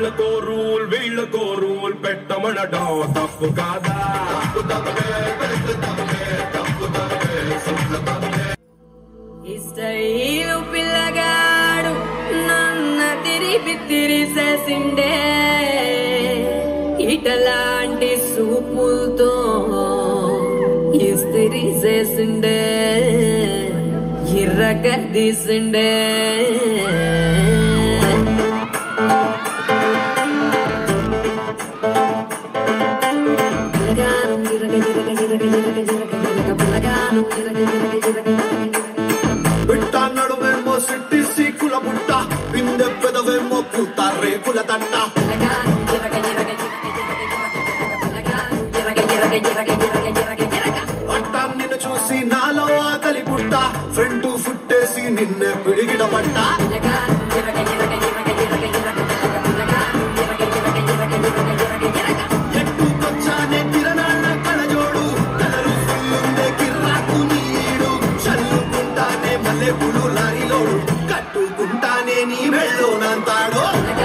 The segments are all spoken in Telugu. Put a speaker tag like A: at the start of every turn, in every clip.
A: వాళ్ళకో రూల్ వీళ్ళకో రూల్ పెట్టమనడం తప్పు కాదా తప్పు తప్పే పెట్టు తప్పే తప్పు తప్పే సుట్ల తప్పే
B: ఇస్టైలు పిల్లగాడు నన్న తిరిగి తిరిసేసిండే ఇటలాంటి సూపులతో ఇస్తిరి చేసిండే ఇర్రక తీసిండే పిల్లగాను జిరగ జిరగ జిరగ జిరగ జిరగ జిరగ పిల్లగాను జిరగ జిరగ జిరగ జిరగ
C: బిట్ట నడుమేమో సిట్టి సీకుల బుట్ట బిందె పెదవేమో పూత రేకుల తంట పట్ట నిన్ను చూసి నాలో ఆకలి పుట్ట ఫ్రంట్ ఫుట్టేసి నిన్నే పిడిగిడ పట్ట ఎట్టుకొచ్చానే కిరణాల కళజోడు కలరు ఫుల్లుందే కిర్రాకు నీడు చల్లుకుంటానే మల్లె పులు లారీలోడు కట్టుకుంటానే నీ మెళ్ళో నంతాడో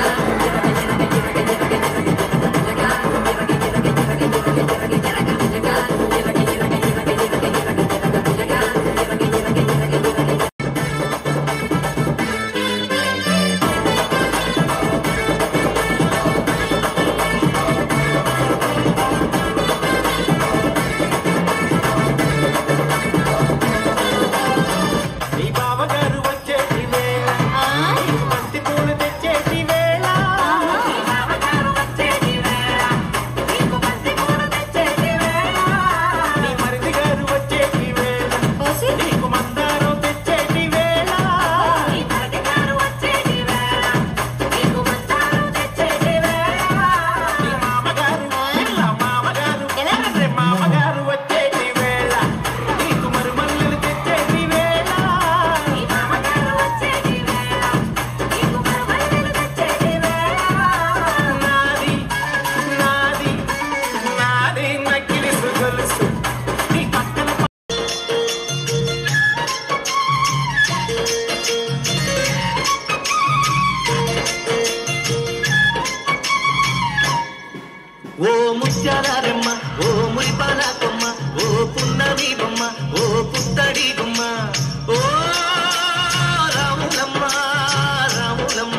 D: నీ బావగారు వచ్చేటి వేళ నీకు బంతి పూలు తెచ్చేటి వేళ నీ బావగారు వచ్చేటి వేళ నీకు బంతి పూలు తెచ్చేటి వేళ నీ మరిది గారు వచ్చేటి వేళ నీకు మందారం తెచ్చేటి వేళ నీ మరిది గారు వచ్చేటి వేళ నీకు మందారం తెచ్చేటి వేళ నీ మామగారు ఇలా మామగారు రే మామగారు వచ్చేటి వేళ నీకు మరుమల్లెలు తెచ్చేటి వేళ నీ మామగారు వచ్చేటి వేళ నీకు మరుమల్లెలు తెచ్చేటి వేళ నాది నాది నాది నక్కిలి గొలుసు నీ పక్కన
E: ఓ ముత్యాల రెమ్మ ఓ మురిపాల కొమ్మ ఓ పున్నమి బొమ్మ ఓ పుత్తడి గుమ్మ ఓ రాములమ్మ రాములమ్మ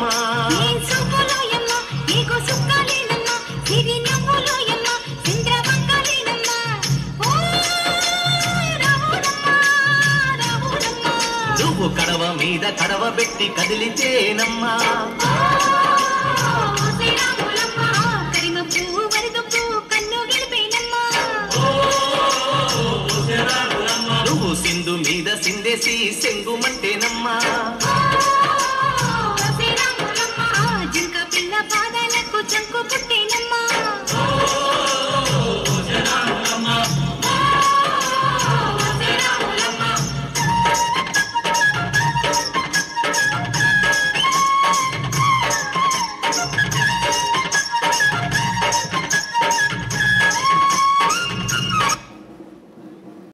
E: నువ్వు కడవ మీద కడవ పెట్టి కదిలితేనమ్మా నువ్వు సింధు మీద సిందేసి సెంగుమంటేనమ్మా